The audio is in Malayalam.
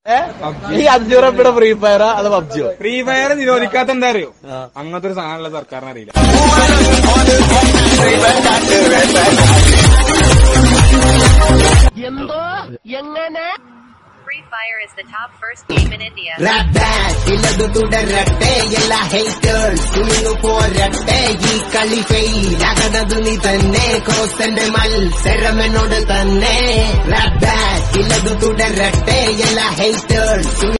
ഈ അഞ്ചു റുപ്പിയുടെ ഫ്രീ ഫയറാ അത് പബ്ജിയോ ഫ്രീ ഫയർ നിരോധിക്കാത്ത എന്താ അറിയോ അങ്ങനത്തെ ഒരു സാധനമുള്ള സർക്കാരിന് അറിയില്ല Free Fire is the top first game in India. Rap back ഇല്ലതു തുടരട്ടെ എല്ലാ ഹേറ്റേഴ്സ് പോരട്ടെ ഈ കളി ഫെയിലാകണതു നീ തന്നെ കോസ്റ്റന്റെ മത്സരം എന്നോട് തന്നെ റാപ്പ് ബാക്ക് ഇല്ലതു തുടരട്ടെ എല്ലാ ഹേറ്റേഴ്സ്